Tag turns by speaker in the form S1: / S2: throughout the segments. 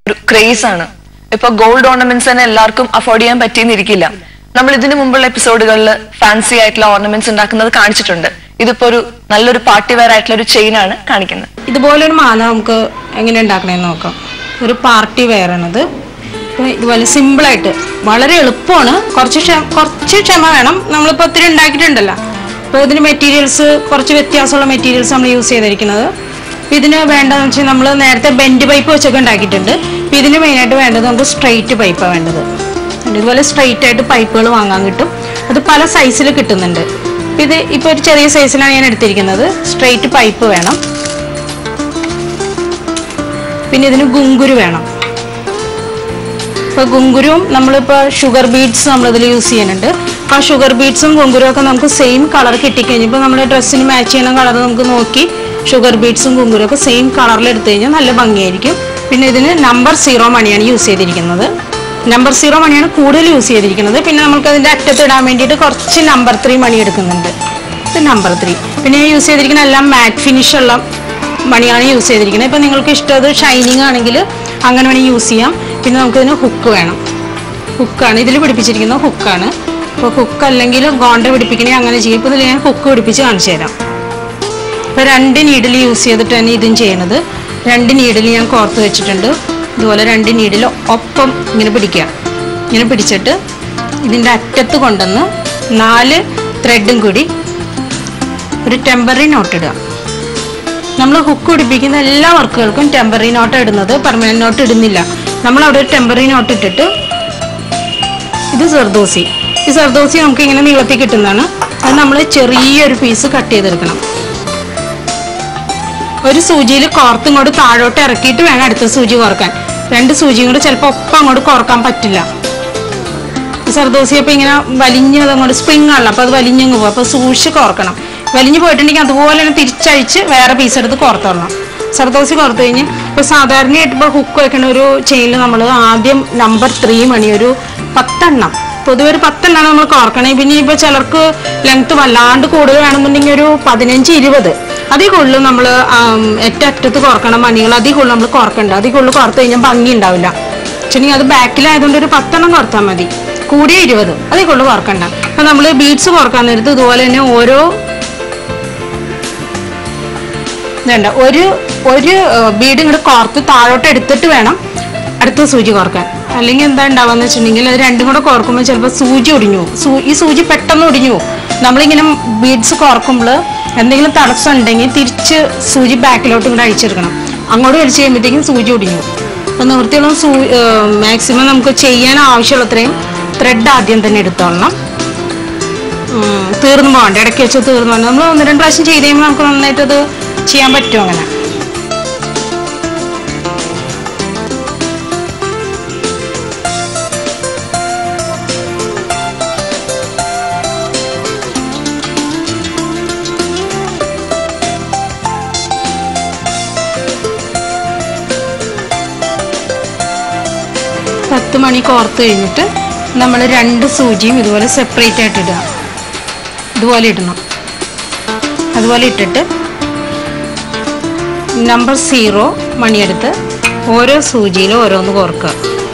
S1: ഒരു ക്രേസ് ആണ് ഇപ്പൊ ഗോൾഡ് ഓർണമെന്റ്സ് തന്നെ എല്ലാവർക്കും അഫോർഡ് ചെയ്യാൻ പറ്റിയെന്നിരിക്കില്ല നമ്മൾ ഇതിനു മുമ്പുള്ള എപ്പിസോഡുകളിൽ ഫാൻസി ആയിട്ടുള്ള ഓർണമെന്റ്സ് ഉണ്ടാക്കുന്നത് കാണിച്ചിട്ടുണ്ട് ഇതിപ്പോ ഒരു നല്ലൊരു പാർട്ടി വെയർ ആയിട്ടുള്ള ഒരു ചെയിൻ ആണ് കാണിക്കുന്നത്
S2: ഇതുപോലൊരു മാല നമുക്ക് എങ്ങനെ ഉണ്ടാക്കണമെന്ന് നോക്കാം ഒരു പാർട്ടി വെയർ ആണത് അപ്പോൾ ഇതുപോലെ സിമ്പിളായിട്ട് വളരെ എളുപ്പമാണ് കുറച്ച് ക്ഷമ കുറച്ച് ക്ഷമ വേണം നമ്മളിപ്പോൾ ഒത്തിരി ഉണ്ടാക്കിയിട്ടുണ്ടല്ലോ അപ്പോൾ ഇതിന് മെറ്റീരിയൽസ് കുറച്ച് വ്യത്യാസമുള്ള മെറ്റീരിയൽസ് നമ്മൾ യൂസ് ചെയ്തിരിക്കുന്നത് അപ്പോൾ ഇതിന് വേണ്ടതെന്ന് വെച്ചാൽ നമ്മൾ നേരത്തെ ബെൻഡ് പൈപ്പ് വെച്ചൊക്കെ ഉണ്ടാക്കിയിട്ടുണ്ട് അപ്പോൾ ഇതിന് മെയിനായിട്ട് വേണ്ടത് നമുക്ക് സ്ട്രെയിറ്റ് പൈപ്പാണ് വേണ്ടത് ഇതുപോലെ സ്ട്രെയിറ്റ് ആയിട്ട് പൈപ്പുകൾ വാങ്ങാൻ കിട്ടും അത് പല സൈസിൽ കിട്ടുന്നുണ്ട് ഇത് ഇപ്പോൾ ഒരു ചെറിയ സൈസിലാണ് ഞാൻ എടുത്തിരിക്കുന്നത് സ്ട്രെയിറ്റ് പൈപ്പ് വേണം പിന്നെ ഇതിന് ഗുങ്കുരു വേണം ഇപ്പോൾ ഗുങ്കുരുവും നമ്മളിപ്പോൾ ഷുഗർ ബീഡ്സ് നമ്മളിതിൽ യൂസ് ചെയ്യുന്നുണ്ട് അപ്പോൾ ആ ഷുഗർ ബീഡ്സും ഗുങ്കുരും ഒക്കെ നമുക്ക് സെയിം കളർ കിട്ടിക്കഴിഞ്ഞപ്പോൾ നമ്മുടെ ഡ്രസ്സിന് മാച്ച് ചെയ്യുന്ന കളർ നമുക്ക് നോക്കി ഷുഗർ ബീഡ്സും ഗുങ്കുരും ഒക്കെ സെയിം കളറിൽ എടുത്തു കഴിഞ്ഞാൽ നല്ല ഭംഗിയായിരിക്കും പിന്നെ ഇതിന് നമ്പർ സീറോ മണിയാണ് യൂസ് ചെയ്തിരിക്കുന്നത് നമ്പർ സീറോ മണിയാണ് കൂടുതൽ യൂസ് ചെയ്തിരിക്കുന്നത് പിന്നെ നമുക്ക് അതിൻ്റെ അറ്റത്ത് ഇടാൻ വേണ്ടിയിട്ട് കുറച്ച് നമ്പർ ത്രീ മണി എടുക്കുന്നുണ്ട് ഇത് നമ്പർ ത്രീ പിന്നെ യൂസ് ചെയ്തിരിക്കുന്ന എല്ലാം മാറ്റ് ഫിനിഷ് ഉള്ള മണിയാണ് യൂസ് ചെയ്തിരിക്കുന്നത് ഇപ്പം നിങ്ങൾക്ക് ഇഷ്ടം അത് ഷൈനിങ് ആണെങ്കിൽ അങ്ങനെ വേണമെങ്കിൽ യൂസ് ചെയ്യാം പിന്നെ നമുക്കിതിന് ഹുക്ക് വേണം ഹുക്കാണ് ഇതിൽ പിടിപ്പിച്ചിരിക്കുന്ന ഹുക്കാണ് അപ്പോൾ ഹുക്ക് അല്ലെങ്കിൽ ഗോണ്ട പിടിപ്പിക്കണേ അങ്ങനെ ചെയ്യും ഇപ്പോൾ ഇതിൽ ഞാൻ ഹുക്ക് പിടിപ്പിച്ച് കാണിച്ചു തരാം ഇപ്പോൾ രണ്ട് നീഡിൽ യൂസ് ചെയ്തിട്ട് തന്നെ ഇതും ചെയ്യണത് രണ്ട് നീഡിൽ ഞാൻ കോർത്ത് വെച്ചിട്ടുണ്ട് ഇതുപോലെ രണ്ട് നീഡിൽ ഒപ്പം ഇങ്ങനെ പിടിക്കുക ഇങ്ങനെ പിടിച്ചിട്ട് ഇതിൻ്റെ അറ്റത്ത് കൊണ്ടുവന്ന് നാല് ത്രെഡും കൂടി ഒരു ടെമ്പററി നോട്ട് ഇടുക നമ്മൾ ഹുക്ക് പിടിപ്പിക്കുന്ന എല്ലാ വർക്കുകൾക്കും ടെമ്പററി നോട്ട് ഇടുന്നത് പെർമനന്റ് നോട്ട് ഇടുന്നില്ല നമ്മൾ അവിടെ ഒരു ടെമ്പററി നോട്ട് ഇട്ടിട്ട് ഇത് സർദോസി ഈ സർദോസി നമുക്ക് ഇങ്ങനെ നീളത്തിൽ കിട്ടുന്നതാണ് അത് നമ്മൾ ചെറിയൊരു പീസ് കട്ട് ചെയ്തെടുക്കണം ഒരു സൂചിയിൽ കോർത്ത് ഇങ്ങോട്ട് താഴോട്ട് ഇറക്കിയിട്ട് വേണം അടുത്ത സൂചി കോർക്കാൻ രണ്ട് സൂചിയും കൂടെ ചിലപ്പോൾ ഒപ്പം അങ്ങോട്ട് കോർക്കാൻ പറ്റില്ല ഈ സർദോസി അപ്പോൾ ഇങ്ങനെ വലിഞ്ഞ് അങ്ങോട്ട് സ്പ്രിങ് ആണല്ലോ അപ്പോൾ അത് വലിഞ്ഞങ്ങ് പോകും അപ്പോൾ സൂക്ഷിച്ച് കോർക്കണം വലിഞ്ഞു പോയിട്ടുണ്ടെങ്കിൽ അതുപോലെ തന്നെ തിരിച്ചഴിച്ച് വേറെ പീസ് എടുത്ത് കോർത്തോളണം സർദോസി കോർത്ത് കഴിഞ്ഞ് ഇപ്പോൾ സാധാരണയായിട്ട് ഇപ്പോൾ ഹുക്ക് വെക്കുന്ന ഒരു ചെയിനിൽ നമ്മൾ ആദ്യം നമ്പർ ത്രീ മണി ഒരു പത്തെണ്ണം പൊതുവെ ഒരു പത്തെണ്ണമാണ് നമ്മൾ കോർക്കണേ പിന്നെ ഇപ്പോൾ ചിലർക്ക് ലെങ്ത് വല്ലാണ്ട് കൂടുതൽ വേണമെന്നുണ്ടെങ്കിൽ ഒരു പതിനഞ്ച് ഇരുപത് അതിൽ കൂടുതൽ നമ്മൾ ഏറ്റവും അറ്റത്ത് കോർക്കണം മണികൾ അതിൽ കൂടുതൽ നമ്മൾ കോർക്കണ്ട അതിൽ കൂടുതൽ കോർത്ത് കഴിഞ്ഞാൽ ഭംഗി ഉണ്ടാവില്ല പക്ഷേ അത് ബാക്കിലായതുകൊണ്ട് ഒരു പത്തെണ്ണം കോർത്താൽ മതി കൂടിയ ഇരുപത് അതിൽ കൂടുതൽ കോർക്കണ്ട അപ്പം നമ്മൾ ബീഡ്സ് കോർക്കാൻ നേരത്ത് ഇതുപോലെ തന്നെ ഓരോ വേണ്ട ഒരു ഒരു ബീഡ് ഇങ്ങോട്ട് കോർത്ത് താഴോട്ട് എടുത്തിട്ട് വേണം അടുത്ത സൂചി കോർക്കാൻ അല്ലെങ്കിൽ എന്താ ഉണ്ടാവുക വെച്ചിട്ടുണ്ടെങ്കിൽ അത് രണ്ടും കൂടെ കോർക്കുമ്പോൾ ചിലപ്പോൾ സൂചി ഒടിഞ്ഞു പോകും സൂ ഈ സൂചി പെട്ടെന്ന് ഒടിഞ്ഞു പോകും നമ്മളിങ്ങനെ ബീഡ്സ് കോർക്കുമ്പോൾ എന്തെങ്കിലും തടസ്സം ഉണ്ടെങ്കിൽ തിരിച്ച് സൂചി ബാക്കിലോട്ട് ഇങ്ങോട്ട് അഴിച്ചെടുക്കണം അങ്ങോട്ട് വലിച്ചു കഴിയുമ്പോഴത്തേക്കും സൂചി ഒടിഞ്ഞു പോകും അപ്പോൾ നിവൃത്തിയുള്ള സൂ മാക്സിമം നമുക്ക് ചെയ്യാൻ ആവശ്യമുള്ളത്രയും ത്രെഡ് ആദ്യം തന്നെ എടുത്തോളണം ഉം, തീർന്നു പോകണ്ട ഇടയ്ക്ക് വെച്ച് തീർന്നു പോകണ്ട നമ്മൾ ഒന്ന് രണ്ട് പ്രാവശ്യം ചെയ്ത് കഴിയുമ്പോൾ നമുക്ക് നന്നായിട്ട് അത് ചെയ്യാൻ പറ്റും അങ്ങനെ പത്ത് മണി കോർത്ത് കഴിഞ്ഞിട്ട് നമ്മൾ രണ്ട് സൂചിയും ഇതുപോലെ സെപ്പറേറ്റ് ആയിട്ട് ഇടുക ഇതുപോലെ ഇടണം അതുപോലെ ഇട്ടിട്ട് നമ്പർ സീറോ മണിയെടുത്ത് ഓരോ സൂചിയിലും ഓരോന്ന് കോർക്കുക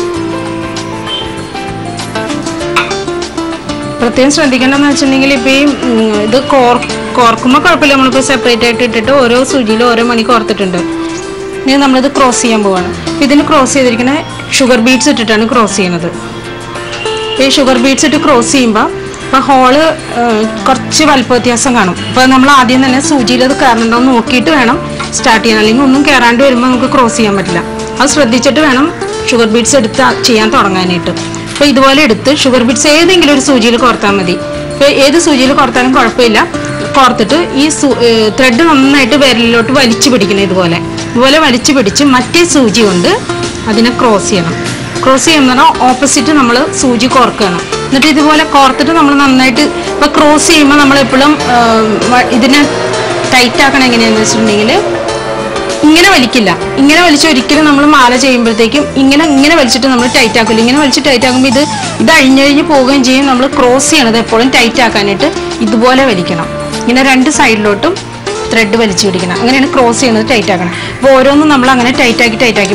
S2: പ്രത്യേകം ശ്രദ്ധിക്കേണ്ടതെന്ന് വെച്ചിട്ടുണ്ടെങ്കിൽ ഇപ്പോൾ ഈ ഉം, ഇത് കോർ കോർക്കുമ്പോൾ കുഴപ്പമില്ല നമ്മളിപ്പോൾ സെപ്പറേറ്റ് ആയിട്ട് ഇട്ടിട്ട് ഓരോ സൂചിയിലും ഓരോ മണി കോർത്തിട്ടുണ്ട് ഇനി നമ്മളിത് ക്രോസ് ചെയ്യാൻ പോവാണ് അപ്പോൾ ഇതിന് ക്രോസ് ചെയ്തിരിക്കുന്ന ഷുഗർ ബീഡ്സ് ഇട്ടിട്ടാണ് ക്രോസ് ചെയ്യുന്നത് ഈ ഷുഗർ ബീഡ്സ് ഇട്ട് ക്രോസ് ചെയ്യുമ്പോൾ ഇപ്പോൾ ഹോള് കുറച്ച് വലുപ്പ വ്യത്യാസം കാണും അപ്പോൾ നമ്മൾ ആദ്യം തന്നെ സൂചിയിൽ അത് കയറുന്നുണ്ടോ എന്ന് നോക്കിയിട്ട് വേണം സ്റ്റാർട്ട് ചെയ്യാൻ അല്ലെങ്കിൽ ഒന്നും കയറാണ്ട് വരുമ്പോൾ നമുക്ക് ക്രോസ് ചെയ്യാൻ പറ്റില്ല അത് ശ്രദ്ധിച്ചിട്ട് വേണം ഷുഗർ ബീഡ്സ് എടുത്ത് ആ- ചെയ്യാൻ തുടങ്ങാനായിട്ട് അപ്പോൾ ഇതുപോലെ എടുത്ത് ഷുഗർ ബീഡ്സ് ഏതെങ്കിലും ഒരു സൂചിയിൽ കോർത്താൽ മതി ഇപ്പോൾ ഏത് സൂചിയിൽ കോർത്താലും കുഴപ്പമില്ല കോർത്തിട്ട് ഈ ത്രെഡ് നന്നായിട്ട് വിരലിലോട്ട് വലിച്ചു പിടിക്കണം ഇതുപോലെ ഇതുപോലെ വലിച്ചു പിടിച്ച് മറ്റേ സൂചി കൊണ്ട് അതിനെ ക്രോസ് ചെയ്യണം ക്രോസ് ചെയ്യുമ്പോൾ ഓപ്പോസിറ്റ് നമ്മൾ സൂചി കോർക്കണം എന്നിട്ട് ഇതുപോലെ കോർത്തിട്ട് നമ്മൾ നന്നായിട്ട് ഇപ്പോൾ ക്രോസ് ചെയ്യുമ്പോൾ നമ്മൾ എപ്പോഴും ഇതിനെ ടൈറ്റ് ആക്കണം എങ്ങനെയാണെന്ന് വെച്ചിട്ടുണ്ടെങ്കിൽ ഇങ്ങനെ വലിക്കില്ല ഇങ്ങനെ വലിച്ച് ഒരിക്കലും നമ്മൾ മാല ചെയ്യുമ്പോഴത്തേക്കും ഇങ്ങനെ ഇങ്ങനെ വലിച്ചിട്ട് നമ്മൾ ടൈറ്റ് ആക്കില്ല ഇങ്ങനെ വലിച്ച് ടൈറ്റ് ആക്കുമ്പോൾ ഇത് ഇത് അഴിഞ്ഞഴിഞ്ഞ് പോവുകയും ചെയ്യും നമ്മൾ ക്രോസ് ചെയ്യണത് എപ്പോഴും ടൈറ്റ് ആക്കാനായിട്ട് ഇതുപോലെ വലിക്കണം ഇങ്ങനെ രണ്ട് സൈഡിലോട്ടും ത്രെഡ് വലിച്ചു പിടിക്കണം അങ്ങനെയാണ് ക്രോസ് ചെയ്യുന്നത് ടൈറ്റ് ആക്കണം അപ്പോൾ ഓരോന്നും നമ്മൾ അങ്ങനെ ടൈറ്റ് ആക്കി ടൈറ്റ് ആക്കി പോകണം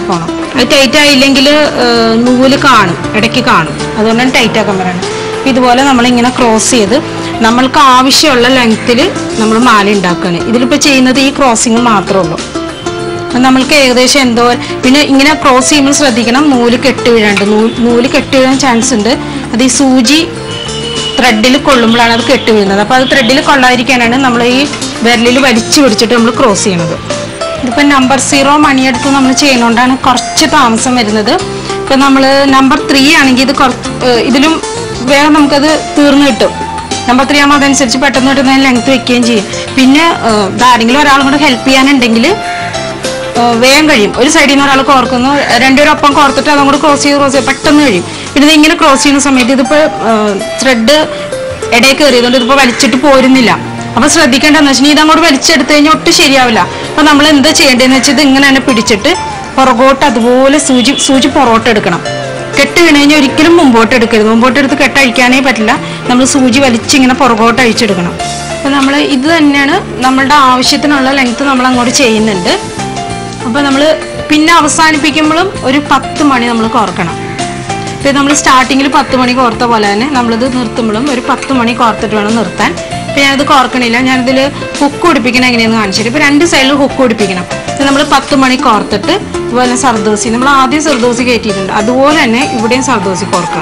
S2: അത് ടൈറ്റ് ആയില്ലെങ്കിൽ നൂല് കാണും ഇടയ്ക്ക് കാണും അതുകൊണ്ടാണ് ടൈറ്റ് ആക്കാൻ പറയുന്നത് അപ്പൊ ഇതുപോലെ നമ്മളിങ്ങനെ ക്രോസ് ചെയ്ത് നമ്മൾക്ക് ആവശ്യമുള്ള ലെങ്ത്തിൽ നമ്മൾ മാല ഉണ്ടാക്കുകയാണ് ഇതിലിപ്പോൾ ചെയ്യുന്നത് ഈ ക്രോസിങ് മാത്രമേ ഉള്ളൂ അപ്പൊ നമ്മൾക്ക് ഏകദേശം എന്തോ പിന്നെ ഇങ്ങനെ ക്രോസ് ചെയ്യുമ്പോൾ ശ്രദ്ധിക്കണം നൂല് കെട്ട് വീഴാണ്ട് നൂ- നൂല് കെട്ട് വീഴാൻ ചാൻസ് ഉണ്ട് അത് ഈ സൂചി ത്രെഡിൽ കൊള്ളുമ്പോഴാണ് അത് കെട്ട് വീഴുന്നത് അപ്പോൾ അത് ത്രെഡിൽ കൊള്ളാതിരിക്കാനാണ് നമ്മൾ ഈ വിരലിൽ വലിച്ചു പിടിച്ചിട്ട് നമ്മൾ ക്രോസ് ചെയ്യണത് ഇതിപ്പോൾ നമ്പർ സീറോ മണിയെടുത്ത് നമ്മൾ ചെയ്യുന്നതുകൊണ്ടാണ് കുറച്ച് താമസം വരുന്നത് ഇപ്പം നമ്മൾ നമ്പർ ത്രീ ആണെങ്കിൽ ഇത് കുറച്ച് ഏഹ് ഇതിലും വേഗം നമുക്കത് തീർന്നു കിട്ടും നമ്പർ ത്രീ ആകുമ്പോൾ അതനുസരിച്ച് പെട്ടെന്ന് പെട്ടെന്ന് ലെങ്ത് വെക്കുകയും ചെയ്യും പിന്നെ ഏഹ് ഇത് ആരെങ്കിലും ഒരാളും കൂടെ ഹെൽപ്പ് ചെയ്യാനുണ്ടെങ്കിൽ ഏഹ് വേഗം കഴിയും ഒരു സൈഡിൽ നിന്ന് ഒരാൾ കോർക്കുന്നു രണ്ടുപേരും ഒപ്പം കോർത്തിട്ട് അതും കൂടെ ക്രോസ് ചെയ്ത് ക്രോസ് ചെയ്ത് പെട്ടെന്ന് കഴിയും പിന്നെ ഇത് ഇങ്ങനെ ക്രോസ് ചെയ്യുന്ന സമയത്ത് ഇതിപ്പോൾ ത്രെഡ് ഇടയിൽ കയറിയതുകൊണ്ട് ഇതിപ്പോൾ വലിച്ചിട്ട് പോരുന്നില്ല അപ്പൊ ശ്രദ്ധിക്കേണ്ടതെന്ന് വെച്ചാൽ ഇതങ്ങോട്ട് വലിച്ചെടുത്ത് കഴിഞ്ഞാൽ ഒട്ടും ശരിയാവില്ല അപ്പൊ നമ്മൾ എന്താ ചെയ്യേണ്ടതെന്ന് വെച്ചാൽ ഇത് ഇങ്ങനെ തന്നെ പിടിച്ചിട്ട് പുറകോട്ട് അതുപോലെ സൂചി സൂചി പുറകോട്ട് എടുക്കണം കെട്ട് വീണ് കഴിഞ്ഞാൽ ഒരിക്കലും മുമ്പോട്ട് എടുക്കരുത് മുമ്പോട്ട് എടുത്ത് കെട്ടഴിക്കാനേ പറ്റില്ല നമ്മൾ സൂചി വലിച്ചിങ്ങനെ പുറകോട്ട് അഴിച്ചെടുക്കണം അപ്പൊ നമ്മൾ ഇത് തന്നെയാണ് നമ്മളുടെ ആവശ്യത്തിനുള്ള ലെങ്ത് നമ്മൾ അങ്ങോട്ട് ചെയ്യുന്നുണ്ട് അപ്പോൾ നമ്മൾ പിന്നെ അവസാനിപ്പിക്കുമ്പോഴും ഒരു പത്ത് മണി നമ്മൾ കോർക്കണം ഇപ്പോൾ നമ്മൾ സ്റ്റാർട്ടിങ്ങിൽ പത്ത് മണി കോർത്ത പോലെ തന്നെ നമ്മളിത് നിർത്തുമ്പോഴും ഒരു പത്ത് മണി കോർത്തിട്ട് വേണം നിർത്താൻ ഇപ്പം ഞാനത് കോർക്കണില്ല ഞാനിതിൽ ഹുക്ക് പിടിപ്പിക്കണം എങ്ങനെയാണെന്ന് കാണിച്ചിട്ട് ഇപ്പോൾ രണ്ട് സൈഡിലും ഹുക്ക് പിടിപ്പിക്കണം ഇത് നമ്മൾ പത്ത് മണി കോർത്തിട്ട് ഇതുപോലെ സർദോസി നമ്മൾ ആദ്യം സർദോസി കയറ്റിയിട്ടുണ്ട് അതുപോലെ തന്നെ ഇവിടെയും സർദോസി കോർക്കാം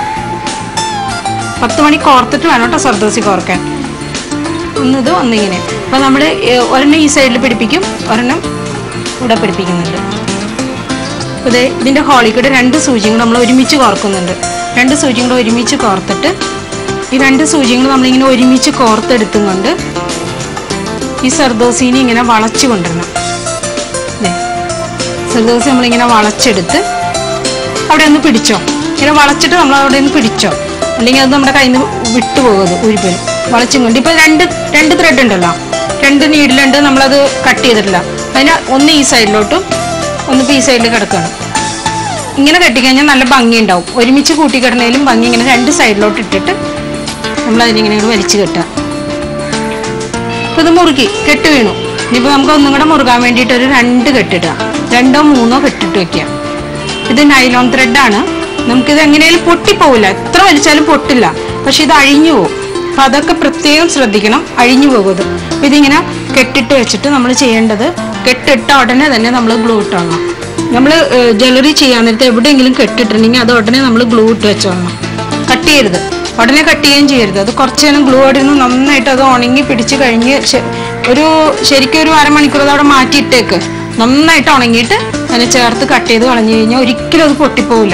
S2: പത്ത് മണി കോർത്തിട്ട് വേണം കേട്ടോ സർദോസി കോർക്കാൻ ഒന്നിത് ഒന്നിങ്ങനെ അപ്പം നമ്മൾ ഒരെണ്ണം ഈ സൈഡിൽ പിടിപ്പിക്കും ഒരെണ്ണം ഇവിടെ പിടിപ്പിക്കുന്നുണ്ട് അപ്പോൾ ഇത് ഇതിൻ്റെ ഹോളിൽ കൂടെ രണ്ട് സൂചിയും കൂടെ നമ്മൾ ഒരുമിച്ച് കോർക്കുന്നുണ്ട് രണ്ട് സൂചിയും കൂടെ ഒരുമിച്ച് കോർത്തിട്ട് ഈ രണ്ട് സൂചിയും കൂടെ നമ്മളിങ്ങനെ ഒരുമിച്ച് കോർത്തെടുത്തും കൊണ്ട് ഈ സർദോസീനെ ഇങ്ങനെ വളച്ചു കൊണ്ടുവരണം ദേ സർദോസി നമ്മളിങ്ങനെ വളച്ചെടുത്ത് അവിടെ ഒന്ന് പിടിച്ചോ ഇങ്ങനെ വളച്ചിട്ട് നമ്മൾ അവിടെ നിന്ന് പിടിച്ചോ അല്ലെങ്കിൽ അത് നമ്മുടെ കയ്യിൽ നിന്ന് വിട്ടുപോകുന്നത് ഉരുപ്പലും വളച്ചും കൊണ്ട് ഇപ്പൊ രണ്ട് രണ്ട് ത്രെഡ് ഉണ്ടല്ലോ രണ്ട് നീഡിലുണ്ട് നമ്മളത് കട്ട് ചെയ്തിട്ടില്ല അതിന് ഒന്ന് ഈ സൈഡിലോട്ടും ഒന്ന് ഇപ്പൊ ഈ സൈഡിൽ കിടക്കുകയാണ് ഇങ്ങനെ കെട്ടിക്കഴിഞ്ഞാൽ നല്ല ഭംഗി ഉണ്ടാവും ഒരുമിച്ച് കൂട്ടിക്കിടണേലും ഭംഗി ഇങ്ങനെ രണ്ട് സൈഡിലോട്ട് ഇട്ടിട്ട് നമ്മൾ അതിനിങ്ങനെ ഇങ്ങനെ വലിച്ചു കെട്ടുക ഇപ്പൊ ഇത് മുറുക്കി കെട്ട് വീണു ഇനിയിപ്പോ നമുക്ക് ഒന്നും കൂടെ മുറുകാൻ വേണ്ടിയിട്ട് ഒരു രണ്ട് കെട്ടിടുക രണ്ടോ മൂന്നോ കെട്ടിട്ട് വെക്കുക ഇത് നൈലോൺ ത്രെഡാണ് നമുക്കിത് എങ്ങനെയാലും പൊട്ടിപ്പോവില്ല എത്ര വലിച്ചാലും പൊട്ടില്ല പക്ഷെ ഇത് അഴിഞ്ഞു പോകും അപ്പൊ അതൊക്കെ പ്രത്യേകം ശ്രദ്ധിക്കണം അഴിഞ്ഞു പോകും ഇത് അപ്പൊ ഇതിങ്ങനെ കെട്ടിട്ട് വെച്ചിട്ട് നമ്മൾ ചെയ്യേണ്ടത് കെട്ടിട്ട ഉടനെ തന്നെ നമ്മൾ ഗ്ലൂ ഇട്ടോളണം നമ്മൾ ജ്വല്ലറി ചെയ്യാൻ നേരത്തെ എവിടെയെങ്കിലും കെട്ടിട്ടുണ്ടെങ്കിൽ അത് ഉടനെ നമ്മൾ ഗ്ലൂ ഇട്ട് വെച്ചോളണം കട്ട് ചെയ്യരുത് ഉടനെ കട്ട് ചെയ്യുകയും ചെയ്യരുത് അത് കുറച്ച് നേരം ഗ്ലൂ അവിടെ നിന്ന് നന്നായിട്ട് അത് ഉണങ്ങി പിടിച്ച് കഴിഞ്ഞ് ശ- ഒരു ശരിക്കും ഒരു അരമണിക്കൂർ അത് അവിടെ മാറ്റിയിട്ടേക്ക് നന്നായിട്ട് ഉണങ്ങിയിട്ട് അതിനെ ചേർത്ത് കട്ട് ചെയ്ത് കളഞ്ഞു കഴിഞ്ഞാൽ ഒരിക്കലും അത് പൊട്ടിപ്പോവില്ല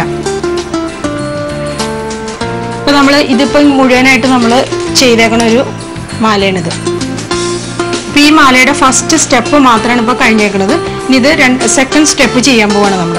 S2: ഇപ്പൊ നമ്മൾ ഇതിപ്പോ മുഴുവനായിട്ട് നമ്മൾ ചെയ്തേക്കണ ഒരു മാലയാണിത് ഇപ്പൊ ഈ മാലയുടെ ഫസ്റ്റ് സ്റ്റെപ്പ് മാത്രമാണ് ഇപ്പൊ കഴിഞ്ഞേക്കണത് ഇനി ഇത് രണ്ട് സെക്കൻഡ് സ്റ്റെപ്പ് ചെയ്യാൻ പോവാണ് നമ്മൾ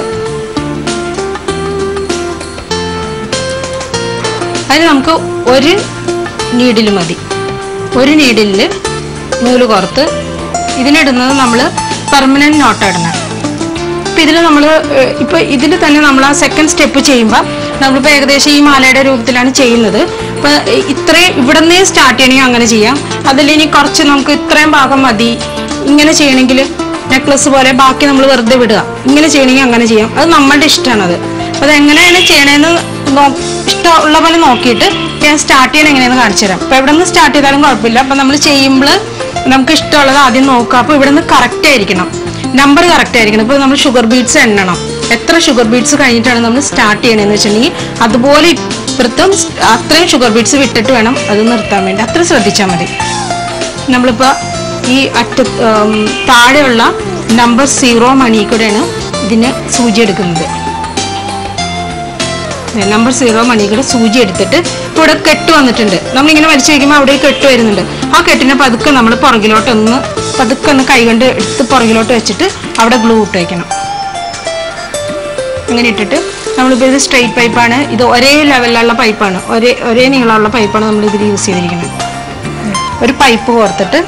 S2: അതിന് നമുക്ക് ഒരു നീഡിൽ മതി ഒരു നീഡിലിൽ നൂല് കോർത്ത് ഇതിനിടുന്നത് നമ്മൾ പെർമനന്റ് നോട്ട് ഇടണം ഇപ്പം ഇതിൽ നമ്മൾ ഇപ്പം ഇതിൽ തന്നെ നമ്മൾ ആ സെക്കൻഡ് സ്റ്റെപ്പ് ചെയ്യുമ്പോൾ നമ്മളിപ്പോൾ ഏകദേശം ഈ മാലയുടെ രൂപത്തിലാണ് ചെയ്യുന്നത് ഇപ്പം ഇത്രയും ഇവിടെ നിന്നേ സ്റ്റാർട്ട് ചെയ്യണമെങ്കിൽ അങ്ങനെ ചെയ്യാം അതിൽ ഇനി കുറച്ച് നമുക്ക് ഇത്രയും ഭാഗം മതി ഇങ്ങനെ ചെയ്യണമെങ്കിൽ നെക്ലസ് പോലെ ബാക്കി നമ്മൾ വെറുതെ വിടുക ഇങ്ങനെ ചെയ്യണമെങ്കിൽ അങ്ങനെ ചെയ്യാം അത് നമ്മളുടെ ഇഷ്ടമാണത് അപ്പോൾ അത് എങ്ങനെയാണ് ചെയ്യണതെന്ന് നോ ഇഷ്ടമുള്ള പോലെ നോക്കിയിട്ട് ഞാൻ സ്റ്റാർട്ട് ചെയ്യണം എങ്ങനെയാണെന്ന് കാണിച്ചു തരാം അപ്പോൾ എവിടെ നിന്ന് സ്റ്റാർട്ട് ചെയ്താലും കുഴപ്പമില്ല അപ്പം നമ്മൾ ചെയ്യുമ്പോൾ നമുക്ക് ഇഷ്ടമുള്ളത് ആദ്യം നോക്കാം അപ്പോൾ ഇവിടെ നിന്ന് കറക്റ്റ് ആയിരിക്കണം നമ്പർ കറക്റ്റ് ആയിരിക്കണം ഇപ്പോൾ നമ്മൾ ഷുഗർ ബീറ്റ്സ് എണ്ണണം എത്ര ഷുഗർ ബീറ്റ്സ് കഴിഞ്ഞിട്ടാണ് നമ്മൾ സ്റ്റാർട്ട് ചെയ്യണമെന്ന് വെച്ചിട്ടുണ്ടെങ്കിൽ അതുപോലെ ഇപ്പുറത്തും അത്രയും ഷുഗർ ബീറ്റ്സ് വിട്ടിട്ട് വേണം അത് നിർത്താൻ വേണ്ടി അത്ര ശ്രദ്ധിച്ചാൽ മതി നമ്മളിപ്പോൾ ഈ അറ്റ ഉം, താഴെയുള്ള നമ്പർ സീറോ മണി കൂടെയാണ് ഇതിന് സൂചി എടുക്കുന്നത് നമ്പർ സീറോ മണി കൂടെ സൂചി എടുത്തിട്ട് ഇവിടെ കെട്ട് വന്നിട്ടുണ്ട് നമ്മളിങ്ങനെ വലിച്ചു വയ്ക്കുമ്പോൾ അവിടെ കെട്ട് വരുന്നുണ്ട് ആ കെട്ടിനെ പതുക്കെ നമ്മൾ പുറകിലോട്ട് ഒന്ന് പതുക്കെ ഒന്ന് കൈകൊണ്ട് എടുത്ത് പുറകിലോട്ട് വെച്ചിട്ട് അവിടെ ഗ്ലൂ ഇട്ട് വയ്ക്കണം അങ്ങനെ ഇട്ടിട്ട് നമ്മളിപ്പോൾ ഇത് സ്ട്രെയിറ്റ് പൈപ്പാണ് ഇത് ഒരേ ലെവലിലുള്ള പൈപ്പാണ് ഒരേ ഒരേ നീളമുള്ള പൈപ്പാണ് നമ്മൾ ഇതിൽ യൂസ് ചെയ്തിരിക്കുന്നത് ഒരു പൈപ്പ് കോർത്തിട്ട്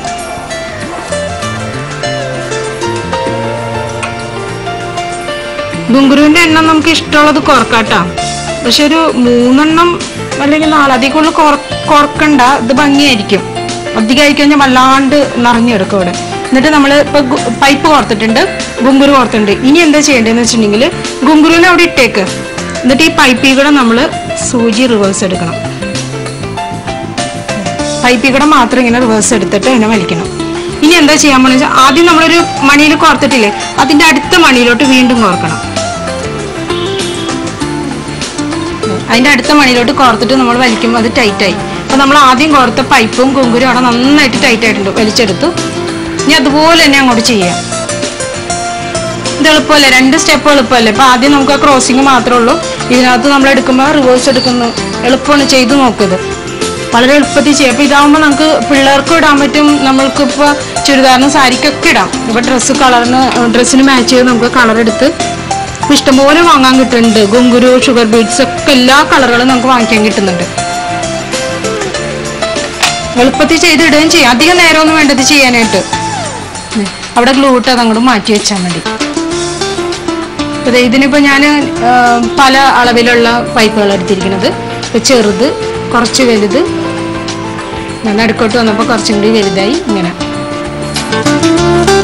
S2: ഗുങ്കുരുവിന്റെ എണ്ണം നമുക്ക് ഇഷ്ടമുള്ളത് കുറക്കാട്ടോ പക്ഷെ ഒരു മൂന്നെണ്ണം അല്ലെങ്കിൽ നാല് അതിൽ കൂടുതൽ കോർ- കോർക്കണ്ട ഇത് ഭംഗിയായിരിക്കും അധികമായി കഴിഞ്ഞാൽ വല്ലാണ്ട് നിറഞ്ഞെടുക്കും ഇവിടെ എന്നിട്ട് നമ്മൾ ഇപ്പൊ ഗു- പൈപ്പ് കോർത്തിട്ടുണ്ട് ഗുങ്കുരു കോർത്തുണ്ട് ഇനി എന്താ ചെയ്യേണ്ടതെന്ന് വെച്ചിട്ടുണ്ടെങ്കിൽ ഗുങ്കുരുവിനെ അവിടെ ഇട്ടേക്ക് എന്നിട്ട് ഈ പൈപ്പിൽ കൂടെ നമ്മൾ സൂചി റിവേഴ്സ് എടുക്കണം പൈപ്പിൽ കൂടെ മാത്രം ഇങ്ങനെ റിവേഴ്സ് എടുത്തിട്ട് ഇതിനെ വലിക്കണം ഇനി എന്താ ചെയ്യാൻ പോണെന്ന് വെച്ചാൽ ആദ്യം നമ്മളൊരു മണിയിൽ കോർത്തിട്ടില്ലേ അതിന്റെ അടുത്ത മണിയിലോട്ട് വീണ്ടും കോർക്കണം അതിന്റെ അടുത്ത മണിയിലോട്ട് കോർത്തിട്ട് നമ്മൾ വലിക്കുമ്പോൾ അത് ടൈറ്റ് ആയി അപ്പൊ നമ്മൾ ആദ്യം കോർത്ത പൈപ്പും കുങ്കുരും അവിടെ നന്നായിട്ട് ടൈറ്റ് ആയിട്ടുണ്ട് വലിച്ചെടുത്തു ഇനി അതുപോലെ തന്നെ അങ്ങോട്ട് ചെയ്യാം ഇത് എളുപ്പമല്ലേ രണ്ട് സ്റ്റെപ്പ് എളുപ്പമല്ലേ ഇപ്പൊ ആദ്യം നമുക്ക് ആ ക്രോസിങ് മാത്രമേ ഉള്ളൂ ഇതിനകത്ത് നമ്മൾ എടുക്കുമ്പോൾ റിവേഴ്സ് എടുക്കുന്നു എളുപ്പമാണ് ചെയ്തു നോക്കുന്നത് വളരെ എളുപ്പത്തിൽ ചെയ്യാം അപ്പൊ ഇതാവുമ്പോൾ നമുക്ക് പിള്ളേർക്കും ഇടാൻ പറ്റും നമ്മൾക്ക് ഇപ്പൊ ചുരിദാറിനും സാരിക്കൊക്കെ ഇടാം ഇപ്പൊ ഡ്രസ്സ് കളറിന് ഡ്രസ്സിന് മാച്ച് ചെയ്ത് നമുക്ക് കളർ എടുത്ത് ഇപ്പൊ ഇഷ്ടംപോലെ വാങ്ങാൻ കിട്ടുന്നുണ്ട് ഗുങ്കുരു ഷുഗർ ബീഡ്സ് ഒക്കെ എല്ലാ കളറുകളും നമുക്ക് വാങ്ങിക്കാൻ കിട്ടുന്നുണ്ട് എളുപ്പത്തിൽ ചെയ്തിടുകയും ചെയ്യാം അധികം നേരമൊന്നും വേണ്ടത് ചെയ്യാനായിട്ട് ഉം. അവിടെ ഗ്ലൂട്ട് അത് അങ്ങോട്ട് മാറ്റി വെച്ചാൽ മതി അതെ ഇതിനിപ്പോ ഞാൻ പല അളവിലുള്ള പൈപ്പുകൾ എടുത്തിരിക്കുന്നത് ഇപ്പൊ ചെറുത് കുറച്ച് വലുത് ഞാൻ നടുക്കോട്ട് വന്നപ്പോൾ കുറച്ചും കൂടി വലുതായി ഇങ്ങനെ